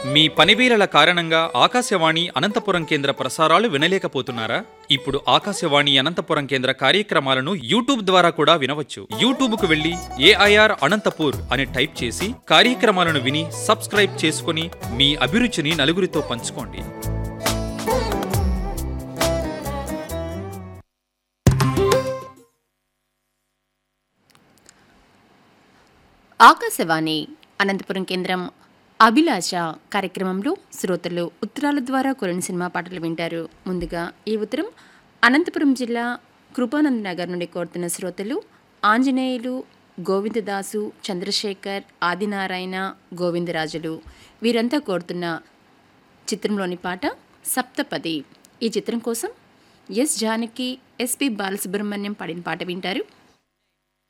మీ పనివేళల కారణంగా ఆకాశవాణి అనంతపురం కేంద్ర ప్రసారాలు వినలేకపోతున్నారా ఇప్పుడు ఆకాశవాణి అనంతపురం కేంద్ర కార్యక్రమాలను యూట్యూబ్ ద్వారా కూడా వినవచ్చు యూట్యూబ్ కు వెళ్లి ఏఐఆర్ అనంతపూర్ అని టైప్ చేసి కార్యక్రమాలను విని సబ్స్క్రైబ్ చేసుకుని మీ అభిరుచిని నలుగురితో పంచుకోండి ఆకాశవాణి అనంతపురం కేంద్రం అభిలాష కార్యక్రమంలో శ్రోతలు ఉత్తరాల ద్వారా కొన్ని సినిమా పాటలు వింటారు ముందుగా ఈ ఉత్తరం అనంతపురం జిల్లా కృపానంద్ నగర్ నుండి కోరుతున్న శ్రోతలు ఆంజనేయులు గోవిందదాసు చంద్రశేఖర్ ఆదినారాయణ గోవిందరాజులు వీరంతా కోరుతున్న చిత్రంలోని పాట సప్తపది ఈ చిత్రం కోసం ఎస్ జానకి ఎస్పి బాలసుబ్రహ్మణ్యం పాడిన పాట వింటారు